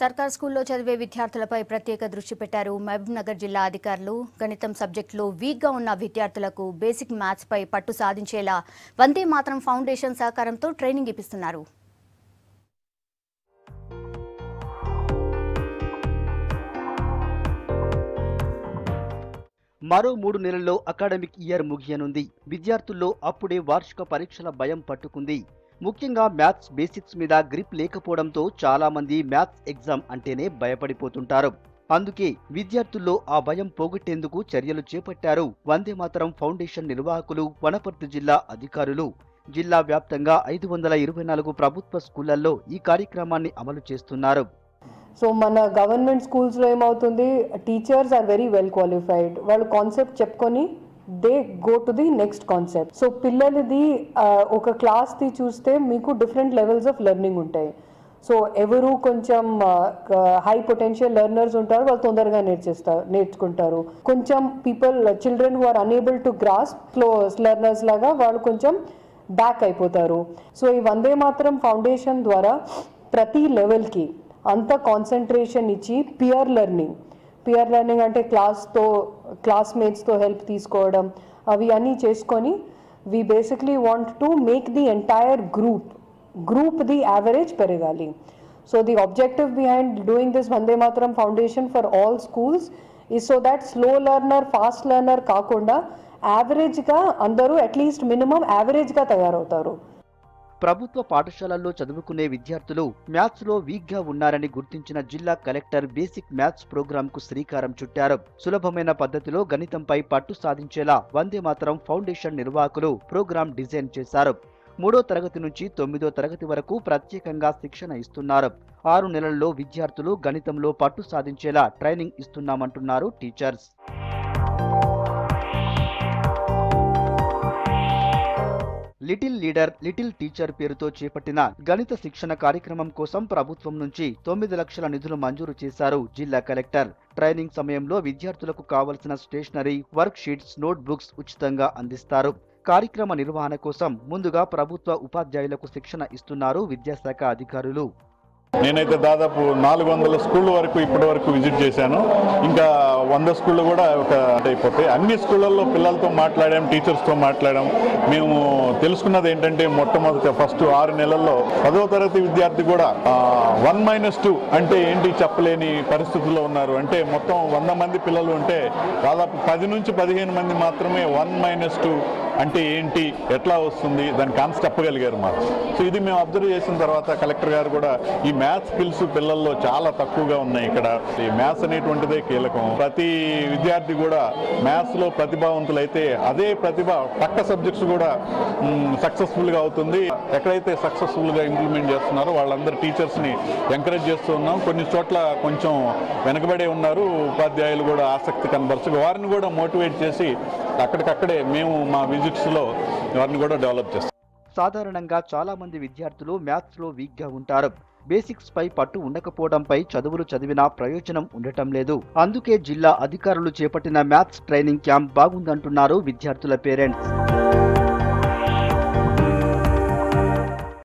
సర్కార్ స్కూల్లో చదివే విద్యార్థులపై ప్రత్యేక దృష్టి పెట్టారు మహబూబ్ నగర్ జిల్లా అధికారులు గణితం సబ్జెక్టులో వీక్గా ఉన్న విద్యార్థులకు బేసిక్ మ్యాథ్స్ పై పట్టు సాధించేలా వందే మాత్రం ఫౌండేషన్ సహకారంతో ట్రైనింగ్ ఇప్పిస్తున్నారు మరో మూడు నెలల్లో అకాడమిక్ ఇయర్ ముగియనుంది విద్యార్థుల్లో అప్పుడే వార్షిక పరీక్షల భయం పట్టుకుంది ముఖ్యంగా మ్యాథ్స్ బేసిక్స్ మీద గ్రిప్ లేకపోవడంతో చాలా మంది మ్యాథ్స్ ఎగ్జామ్ అంటేనే భయపడిపోతుంటారు అందుకే విద్యార్థుల్లో ఆ భయం పోగొట్టేందుకు చర్యలు చేపట్టారు వందే మాతరం ఫౌండేషన్ నిర్వాహకులు వనపర్తి జిల్లా అధికారులు జిల్లా వ్యాప్తంగా ఐదు వందల ఇరవై నాలుగు ప్రభుత్వ స్కూళ్లలో ఈ కార్యక్రమాన్ని అమలు చేస్తున్నారు సో మన గవర్నమెంట్ స్కూల్స్లో ఏమవుతుంది teachers are very well qualified వాళ్ళు కాన్సెప్ట్ చెప్పుకొని they go to the next concept so పిల్లలది ఆ, ఒక క్లాస్ది చూస్తే మీకు డిఫరెంట్ లెవెల్స్ ఆఫ్ లెర్నింగ్ ఉంటాయి సో ఎవరు కొంచెం హై పొటెన్షియల్ లెర్నర్స్ ఉంటారు వాళ్ళు తొందరగా నేర్చేస్తారు నేర్చుకుంటారు కొంచెం people children who are unable to grasp slow learners లాగా వాళ్ళు కొంచెం బ్యాక్ అయిపోతారు సో ఈ వందే మాత్రం ఫౌండేషన్ ద్వారా ప్రతి లెవెల్కి అంత కాన్సన్ట్రేషన్ ఇచ్చి పియర్ లెర్నింగ్ పియర్ లెర్నింగ్ అంటే క్లాస్తో క్లాస్మేట్స్తో హెల్ప్ తీసుకోవడం అవి అన్నీ చేసుకొని we basically want to make the entire group group the average పెరగాలి so the objective behind doing this వందే మాత్రం foundation for all schools is so that slow learner fast learner కాకుండా యావరేజ్గా అందరూ అట్లీస్ట్ మినిమం యావరేజ్గా తయారవుతారు ప్రభుత్వ పాఠశాలల్లో చదువుకునే విద్యార్థులు మ్యాథ్స్ లో వీక్ గా ఉన్నారని గుర్తించిన జిల్లా కలెక్టర్ బేసిక్ మ్యాథ్స్ ప్రోగ్రామ్ కు శ్రీకారం చుట్టారు సులభమైన పద్ధతిలో గణితంపై పట్టు సాధించేలా వందే మాతరం ఫౌండేషన్ నిర్వాహకులు ప్రోగ్రాం డిజైన్ చేశారు మూడో తరగతి నుంచి తొమ్మిదో తరగతి వరకు ప్రత్యేకంగా శిక్షణ ఇస్తున్నారు ఆరు నెలల్లో విద్యార్థులు గణితంలో పట్టు సాధించేలా ట్రైనింగ్ ఇస్తున్నామంటున్నారు teachers little leader little teacher పేరుతో చేపట్టిన గణిత శిక్షణ కార్యక్రమం కోసం ప్రభుత్వం నుంచి తొమ్మిది లక్షల నిధులు మంజూరు చేశారు జిల్లా కలెక్టర్ ట్రైనింగ్ సమయంలో విద్యార్థులకు కావలసిన stationery worksheets notebooks ఉచితంగా అందిస్తారు కార్యక్రమ నిర్వహణ కోసం ముందుగా ప్రభుత్వ ఉపాధ్యాయులకు శిక్షణ ఇస్తున్నారు విద్యాశాఖ అధికారులు నేనైతే దాదాపు నాలుగు వందల స్కూళ్ళ వరకు ఇప్పటి వరకు విజిట్ చేశాను ఇంకా వంద స్కూళ్ళు కూడా ఒక అయిపోతాయి అన్ని స్కూళ్ళల్లో పిల్లలతో మాట్లాడాం టీచర్స్తో మాట్లాడాం మేము తెలుసుకున్నది ఏంటంటే మొట్టమొదటి ఫస్ట్ ఆరు నెలల్లో పదవ తరగతి విద్యార్థి కూడా వన్ మైనస్ టూ అంటే ఏంటి చెప్పలేని పరిస్థితుల్లో ఉన్నారు అంటే మొత్తం వంద మంది పిల్లలు ఉంటే దాదాపు పది నుంచి పదిహేను మంది మాత్రమే వన్ మైనస్ టూ అంటే ఏంటి ఎట్లా వస్తుంది దాని కాన్సెప్ట్ చెప్పగలిగారు మాకు సో ఇది మేము అబ్జర్వ్ చేసిన తర్వాత కలెక్టర్ గారు కూడా ఈ మ్యాథ్స్ స్కిల్స్ పిల్లల్లో చాలా తక్కువగా ఉన్నాయి ఇక్కడ ఈ మ్యాథ్స్ అనేటువంటిదే కీలకం ప్రతి విద్యార్థి కూడా మ్యాథ్స్ లో ప్రతిభావంతులైతే అదే ప్రతిభ పక్క సబ్జెక్ట్స్ కూడా సక్సెస్ఫుల్ గా అవుతుంది ఎక్కడైతే సక్సెస్ఫుల్ గా ఇంప్లిమెంట్ చేస్తున్నారో వాళ్ళందరూ టీచర్స్ ని ఎంకరేజ్ చేస్తూ ఉన్నాం కొన్ని చోట్ల కొంచెం వెనకబడే ఉన్నారు ఉపాధ్యాయులు కూడా ఆసక్తి కనబరచు వారిని కూడా మోటివేట్ చేసి అక్కడికక్కడే మేము మా విజిట్స్ లో వారిని కూడా డెవలప్ చేస్తాం సాధారణంగా చాలా మంది విద్యార్థులు మ్యాథ్స్ లో వీక్ గా ఉంటారు బేసిక్స్ పై పట్టు ఉండకపోవడంపై చదువులు చదివినా ప్రయోజనం ఉండటం లేదు అందుకే జిల్లా అధికారులు చేపట్టిన మ్యాథ్స్ ట్రైనింగ్ క్యాంప్ బాగుందంటున్నారు విద్యార్థుల పేరెంట్స్